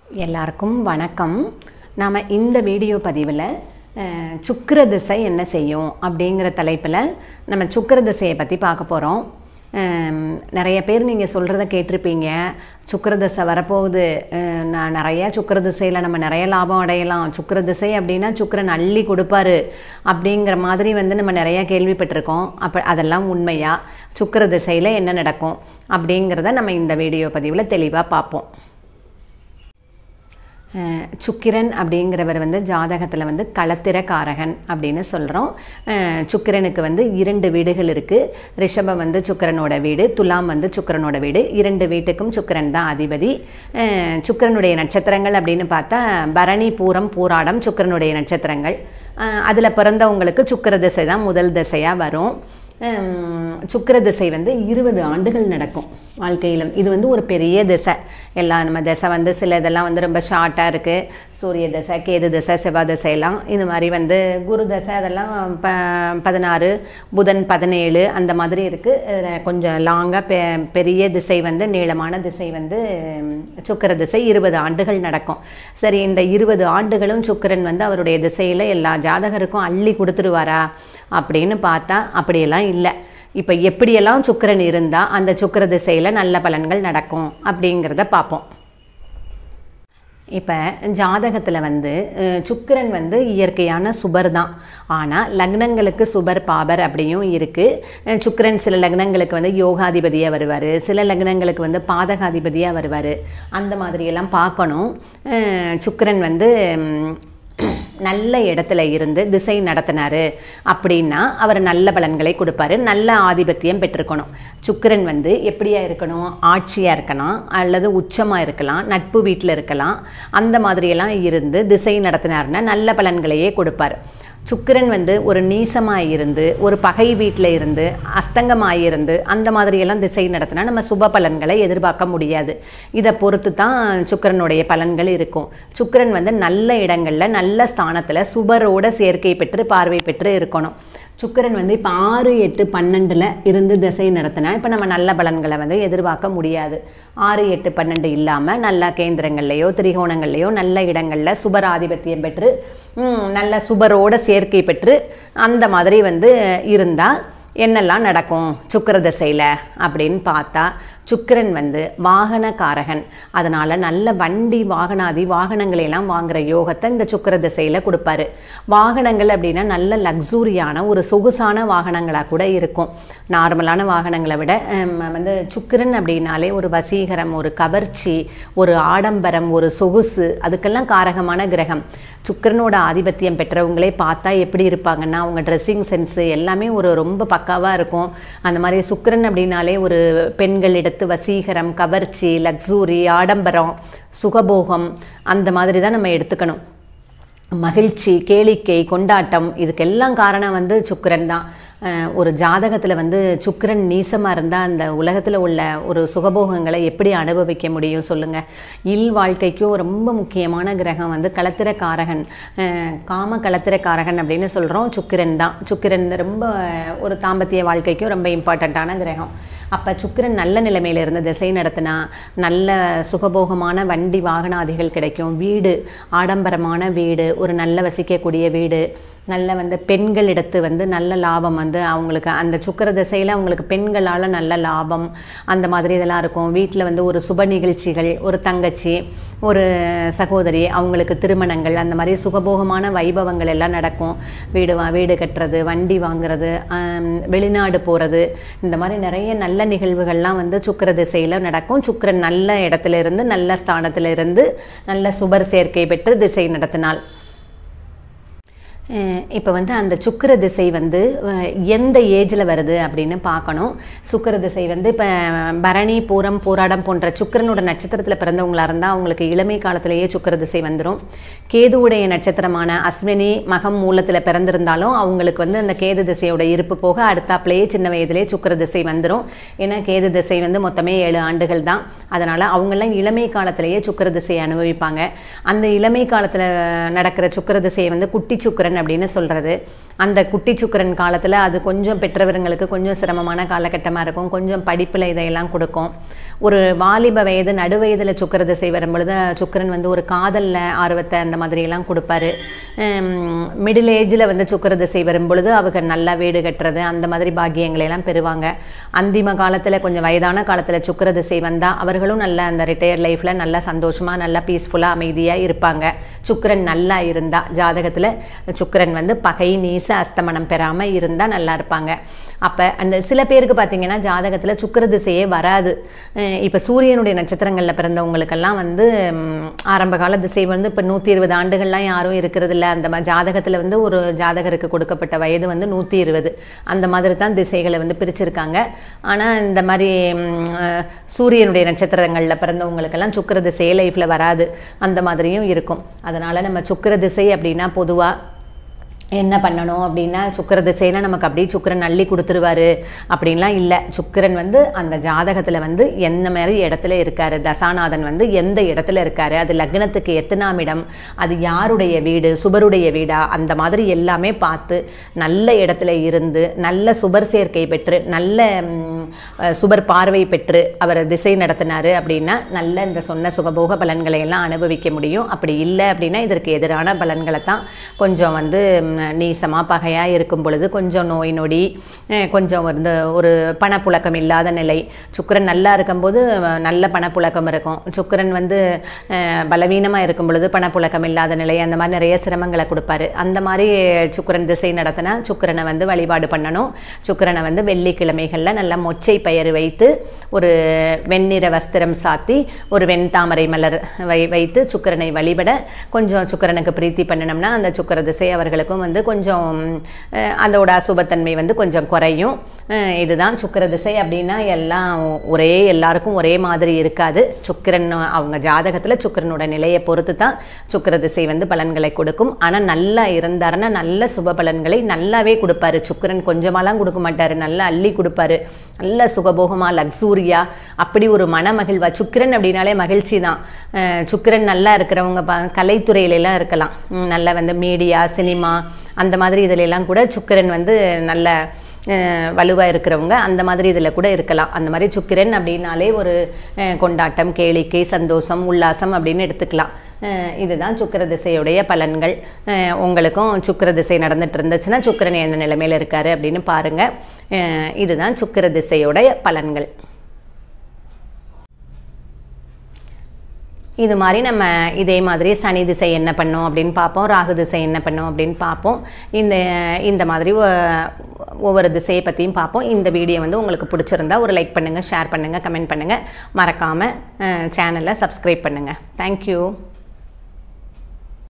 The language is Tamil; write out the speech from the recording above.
எல்லாருக்கும் வணக்கம் நாம் இந்த வீடியோ பதிவில் அஹ், சுக்கிர திசை என்ன செய்யும் அப்படிங்கிற தலைப்பில் நம்ம சுக்கிர திசையை பற்றி பார்க்க போகிறோம் நிறைய பேர் நீங்கள் சொல்கிறத கேட்டிருப்பீங்க சுக்கிர திசை வரப்போகுது அஹ், நான் நிறைய சுக்கிர திசையில் நம்ம நிறைய லாபம் அடையலாம் சுக்கிர திசை அப்படின்னா சுக்கிரன் அள்ளி கொடுப்பாரு அப்படிங்கிற மாதிரி வந்து நம்ம நிறையா கேள்விப்பட்டிருக்கோம் அப்போ அதெல்லாம் உண்மையா சுக்கிர திசையில் என்ன நடக்கும் அப்படிங்கிறத நம்ம இந்த வீடியோ பதிவில் தெளிவாக பார்ப்போம் அஹ் சுக்கிரன் அப்படிங்கிறவர் வந்து ஜாதகத்தில் வந்து களத்திரக்காரகன் அப்படின்னு சொல்கிறோம் சுக்கிரனுக்கு வந்து இரண்டு வீடுகள் இருக்குது ரிஷபம் வந்து சுக்கிரனோட வீடு துலாம் வந்து சுக்கிரனோட வீடு இரண்டு வீட்டுக்கும் சுக்கிரன் தான் அதிபதி அஹ் சுக்கிரனுடைய நட்சத்திரங்கள் அப்படின்னு பார்த்தா பரணி பூரம் பூராடம் சுக்கிரனுடைய நட்சத்திரங்கள் அதில் பிறந்தவங்களுக்கு சுக்கிர திசை தான் முதல் திசையாக வரும் ஹம், சுக்கிர திசை வந்து இருபது ஆண்டுகள் நடக்கும் வாழ்க்கையிலும் இது வந்து ஒரு பெரிய திசை எல்லா நம்ம திசை வந்து சில இதெல்லாம் வந்து ரொம்ப ஷார்ட்டாக இருக்குது சூரிய திசை கேது திசை செவ்வாய் திசையெல்லாம் இது மாதிரி வந்து குரு திசை அதெல்லாம் ப பதினாறு புதன் பதினேழு அந்த மாதிரி இருக்குது கொஞ்சம் லாங்காக பெ பெரிய திசை வந்து நீளமான திசை வந்து ஹம், சுக்கிர திசை இருபது ஆண்டுகள் நடக்கும் சரி இந்த இருபது ஆண்டுகளும் சுக்கிரன் வந்து அவருடைய திசையில் எல்லா ஜாதகருக்கும் அள்ளி கொடுத்துருவாரா அப்படின்னு பார்த்தா அப்படியெல்லாம் இல்லை இப்போ எப்படியெல்லாம் சுக்கிரன் இருந்தால் அந்த சுக்கிர திசையில் நல்ல பலன்கள் நடக்கும் அப்படிங்கிறத பார்ப்போம் இப்போ ஜாதகத்தில் வந்து அஹ், சுக்கிரன் வந்து இயற்கையான சுபர் தான் ஆனால் லக்னங்களுக்கு சுபர் பாபர் அப்படியும் இருக்குது சுக்கிரன் சில லக்னங்களுக்கு வந்து யோகாதிபதியாக வருவார் சில லக்னங்களுக்கு வந்து பாதகாதிபதியாக வருவார் அந்த மாதிரியெல்லாம் பார்க்கணும் அஹ், சுக்கிரன் வந்து ம், நல்ல இடத்துல இருந்து திசை நடத்தினாரு அப்படின்னா அவர் நல்ல பலன்களை கொடுப்பாரு நல்ல ஆதிபத்தியம் பெற்றிருக்கணும் சுக்கிரன் வந்து எப்படியா இருக்கணும் ஆட்சியாக இருக்கலாம் அல்லது உச்சமாக இருக்கலாம் நட்பு வீட்டில் இருக்கலாம் அந்த மாதிரியெல்லாம் இருந்து திசை நடத்தினாருன்னா நல்ல பலன்களையே கொடுப்பார் சுக்கிரன் வந்து ஒரு நீசமாக இருந்து ஒரு பகை வீட்டில் இருந்து அஸ்தங்கமாக இருந்து அந்த மாதிரியெல்லாம் திசை நடத்தினா நம்ம சுப பலன்களை எதிர்பார்க்க முடியாது இதை பொறுத்து தான் சுக்கிரனுடைய பலன்கள் இருக்கும் சுக்கிரன் வந்து நல்ல இடங்களில் நல்ல ஸ்தானத்தில் சுபரோட சேர்க்கை பெற்று பார்வை பெற்று இருக்கணும் சுக்கிரன் வந்து இப்போ ஆறு எட்டு பன்னெண்டில் இருந்து திசை நடத்தினா இப்போ நம்ம நல்ல பலன்களை வந்து எதிர்பார்க்க முடியாது ஆறு எட்டு பன்னெண்டு இல்லாமல் நல்ல கேந்திரங்கள்லையோ திரிகோணங்கள்லையோ நல்ல இடங்களில் சுபர் ஆதிபத்தியம் பெற்று ம், நல்ல சுபரோட சேர்க்கை பெற்று அந்த மாதிரி வந்து இருந்தால் என்னெல்லாம் நடக்கும் சுக்கிர திசையில் அப்படின்னு பார்த்தா சுக்கிரன் வந்து வாகனக்காரகன் அதனால் நல்ல வண்டி வாகனாதி வாகனங்களை எல்லாம் வாங்குற யோகத்தை இந்த சுக்கிர திசையில் கொடுப்பாரு வாகனங்கள் அப்படின்னா நல்ல லக்ஸூரியான ஒரு சொகுசான வாகனங்களாக கூட இருக்கும் நார்மலான வாகனங்களை விட ஹம், வந்து சுக்கிரன் அப்படின்னாலே ஒரு வசீகரம் ஒரு கவர்ச்சி ஒரு ஆடம்பரம் ஒரு சொகுசு அதுக்கெல்லாம் காரகமான கிரகம் சுக்கிரனோட ஆதிபத்தியம் பெற்றவங்களே பார்த்தா எப்படி இருப்பாங்கன்னா அவங்க ட்ரெஸ்ஸிங் சென்ஸு எல்லாமே ஒரு ரொம்ப பக்காவாக இருக்கும் அந்த மாதிரி சுக்கிரன் அப்படின்னாலே ஒரு பெண்களிடத்து வசீகரம் கவர்ச்சி லக்ஸூரி ஆடம்பரம் சுகபோகம் அந்த மாதிரி தான் நம்ம எடுத்துக்கணும் மகிழ்ச்சி கேளிக்கை கொண்டாட்டம் இதுக்கெல்லாம் காரணம் வந்து சுக்கிரன் தான் அஹ் ஒரு ஜாதகத்தில் வந்து சுக்கிரன் நீசமாக இருந்தால் அந்த உலகத்தில் உள்ள ஒரு சுகபோகங்களை எப்படி அனுபவிக்க முடியும் சொல்லுங்கள் இல் வாழ்க்கைக்கும் ரொம்ப முக்கியமான கிரகம் வந்து களத்திரக்காரகன் அஹ் காம களத்திரக்காரகன் அப்படின்னு சொல்கிறோம் சுக்கிரன் தான் சுக்கிரன் ரொம்ப ஒரு தாம்பத்திய வாழ்க்கைக்கும் ரொம்ப இம்பார்ட்டண்ட்டான கிரகம் அப்போ சுக்கிரன் நல்ல நிலைமையில இருந்து திசை நடத்தினா நல்ல சுகபோகமான வண்டி வாகனாதிகள் கிடைக்கும் வீடு ஆடம்பரமான வீடு ஒரு நல்ல வசிக்கக்கூடிய வீடு நல்ல வந்து பெண்களிடத்து வந்து நல்ல லாபம் வந்து அவங்களுக்கு அந்த சுக்கிர திசையில் அவங்களுக்கு பெண்களால் நல்ல லாபம் அந்த மாதிரி இதெல்லாம் இருக்கும் வீட்டில் வந்து ஒரு சுப நிகழ்ச்சிகள் ஒரு தங்கச்சி ஒரு சகோதரி அவங்களுக்கு திருமணங்கள் அந்த மாதிரி சுகபோகமான வைபவங்கள் எல்லாம் நடக்கும் வீடு வா வீடு கட்டுறது வண்டி வாங்குறது ஆம், வெளிநாடு போகிறது இந்த மாதிரி நிறைய நல்ல நிகழ்வுகள்லாம் வந்து சுக்கிர திசையில் நடக்கும் சுக்கிரன் நல்ல இடத்துல இருந்து நல்ல ஸ்தானத்துல இருந்து நல்ல சுபர் சேர்க்கை பெற்று திசை நடத்தினாள் இப்போ வந்து அந்த சுக்கிர திசை வந்து அஹ், எந்த ஏஜில் வருது அப்படின்னு பார்க்கணும் சுக்கிர திசை வந்து இப்போ பரணி பூரம் பூராடம் போன்ற சுக்கிரனோட நட்சத்திரத்தில் பிறந்தவங்களா இருந்தால் அவங்களுக்கு இளமை காலத்திலேயே சுக்கிர திசை வந்துடும் கேதுவுடைய நட்சத்திரமான அஸ்வினி மகம் மூலத்தில் பிறந்திருந்தாலும் அவங்களுக்கு வந்து அந்த கேது திசையோட இருப்பு போக அடுத்தாப்புலேயே சின்ன வயதிலே சுக்கிர திசை வந்துடும் ஏன்னா கேது திசை வந்து மொத்தமே ஏழு ஆண்டுகள் தான் அதனால் அவங்கெல்லாம் இளமை காலத்திலேயே சுக்கிர திசையை அனுபவிப்பாங்க அந்த இளமை காலத்தில் நடக்கிற சுக்கிர திசையை வந்து குட்டி சுக்கிரன் சுக்கரன் அப்படின்னு சொல்கிறது அந்த குட்டி சுக்கரன் காலத்தில் அது கொஞ்சம் பெற்றவர்களுக்கு கொஞ்சம் சிரமமான காலகட்டமாக இருக்கும் கொஞ்சம் படிப்பில் இதையெல்லாம் கொடுக்கும் ஒரு வாலிப வயது நடுவயதில் சுக்கர திசை வரும்பொழுது சுக்கரன் வந்து ஒரு காதலில் ஆர்வத்தை அந்த மாதிரியெல்லாம் கொடுப்பாரு மிடில் ஏஜில் வந்து சுக்கர திசை வரும்பொழுது அவங்க நல்லா வீடு கட்டுறது அந்த மாதிரி பாக்கியங்களை எல்லாம் பெறுவாங்க அந்திம காலத்தில் கொஞ்சம் வயதான காலத்தில் சுக்கர திசை வந்தால் அவர்களும் நல்ல அந்த ரிட்டையர்ட் லைஃப்பில் நல்லா சந்தோஷமாக நல்லா பீஸ்ஃபுல்லாக அமைதியாக இருப்பாங்க சுக்கரன் நல்லா இருந்தால் ஜாதகத்தில் சுக்கரன் வந்து பகை நீச அஸ்தமனம் பெறாமல் இருந்தால் நல்லா இருப்பாங்க அப்போ அந்த சில பேருக்கு பார்த்தீங்கன்னா ஜாதகத்தில் சுக்கர திசையே வராது இப்போ சூரியனுடைய நட்சத்திரங்களில் பிறந்தவங்களுக்கெல்லாம் வந்து ம், ஆரம்ப கால திசை வந்து இப்போ நூற்றி இருபது ஆண்டுகள்லாம் யாரும் இருக்கிறது இல்ல அந்த மாதிரி ஜாதகத்தில் வந்து ஒரு ஜாதகருக்கு கொடுக்கப்பட்ட வயது வந்து நூற்றி இருபது அந்த மாதிரி தான் திசைகளை வந்து பிரிச்சிருக்காங்க ஆனால் இந்த மாதிரி ம், அஹ், சூரியனுடைய நட்சத்திரங்களில் பிறந்தவங்களுக்கெல்லாம் சுக்கர திசையே லைஃப்பில் வராது அந்த மாதிரியும் இருக்கும் அதனால் நம்ம சுக்கர திசை அப்படின்னா பொதுவாக என்ன பண்ணணும் அப்படின்னா சுக்கர திசையில நமக்கு அப்படியே சுக்கரன் அள்ளி கொடுத்துருவாரு அப்படின்லாம் இல்லை சுக்கிரன் வந்து அந்த ஜாதகத்தில் வந்து எந்த மாதிரி இடத்துல இருக்காரு தசாநாதன் வந்து எந்த இடத்துல இருக்காரு அது லக்னத்துக்கு எத்தனாம் இடம் அது யாருடைய வீடு சுபருடைய வீடா அந்த மாதிரி எல்லாமே பார்த்து நல்ல இடத்துல இருந்து நல்ல சுபர் சேர்க்கை பெற்று நல்ல ம், அஹ், சுபர் பார்வை பெற்று அவர் திசை நடத்தினாரு அப்படின்னா நல்ல இந்த சொன்ன சுகபோக பலன்களை எல்லாம் அனுபவிக்க முடியும் அப்படி இல்லை அப்படின்னா இதற்கு எதிரான பலன்களை தான் கொஞ்சம் வந்து நீசமாக பகையாக இருக்கும் பொழுது கொஞ்சம் நோய் நொடி அஹ், கொஞ்சம் வந்து ஒரு பணப்புழக்கம் இல்லாத நிலை சுக்கிரன் நல்லா இருக்கும்போது அஹ், நல்ல பணப்புழக்கம் இருக்கும் சுக்கிரன் வந்து பலவீனமாக இருக்கும் பொழுது பணப்புழக்கம் இல்லாத நிலை அந்த மாதிரி நிறைய சிரமங்களை கொடுப்பாரு அந்த மாதிரி சுக்கிரன் திசை நடத்தினா சுக்கிரனை வந்து வழிபாடு பண்ணணும் சுக்கிரனை வந்து வெள்ளிக்கிழமைகளில் நல்லா மொச்சை பயிர் வைத்து ஒரு வெண்ணிற வஸ்திரம் சாத்தி ஒரு வெண்தாமரை மலர் வை வைத்து சுக்கிரனை வழிபட கொஞ்சம் சுக்கிரனுக்கு பிரீத்தி பண்ணினோம்னா அந்த சுக்கிர திசை அவர்களுக்கும் வந்து கொஞ்சம் அஹ், அதோட அசுபத்தன்மை வந்து கொஞ்சம் குறையும் அஹ், இதுதான் சுக்கிர திசை அப்படின்னா எல்லாம் ஒரே எல்லாருக்கும் ஒரே மாதிரி இருக்காது சுக்கிரன் அவங்க ஜாதகத்தில் சுக்கிரனோட நிலையை பொறுத்து தான் சுக்கிர திசை வந்து பலன்களை கொடுக்கும் ஆனால் நல்லா இருந்தாருன்னா நல்ல சுப பலன்களை நல்லாவே கொடுப்பாரு சுக்கிரன் கொஞ்சமாலாம் கொடுக்க மாட்டாரு நல்லா அள்ளி கொடுப்பாரு நல்ல சுகபோகமா லக்ஸூரியா அப்படி ஒரு மன மகிழ்வா சுக்கிரன் அப்படின்னாலே மகிழ்ச்சி தான் அஹ் சுக்கிரன் நல்லா இருக்கிறவங்க ப கலைத்துறையில எல்லாம் இருக்கலாம் உம் நல்லா வந்து மீடியா சினிமா அந்த மாதிரி இதுல எல்லாம் கூட சுக்கிரன் வந்து நல்ல வலுவாக இருக்கிறவங்க அந்த மாதிரி இதில் கூட இருக்கலாம் அந்த மாதிரி சுக்கிரன் அப்படின்னாலே ஒரு அஹ், கொண்டாட்டம் கேளிக்கை சந்தோஷம் உல்லாசம் அப்படின்னு எடுத்துக்கலாம் அஹ், இதுதான் சுக்கிர திசையுடைய பலன்கள் அஹ், உங்களுக்கும் சுக்கிர திசை நடந்துட்டு இருந்துச்சுன்னா சுக்கிரன் எந்த நிலைமையில் இருக்காரு அப்படின்னு பாருங்க அஹ், இதுதான் சுக்கிர திசையுடைய பலன்கள் இது மாதிரி நம்ம இதே மாதிரி சனி திசை என்ன பண்ணும் அப்படின்னு பார்ப்போம் ராகு திசை என்ன பண்ணும் அப்படின்னு பார்ப்போம் இந்த இந்த மாதிரி ஒ- ஒவ்வொரு திசையை பற்றியும் பார்ப்போம் இந்த வீடியோ வந்து உங்களுக்கு பிடிச்சிருந்தா ஒரு லைக் பண்ணுங்கள் ஷேர் பண்ணுங்கள் கமெண்ட் பண்ணுங்கள் மறக்காமல் சேனலை சப்ஸ்கிரைப் பண்ணுங்கள் தேங்க்யூ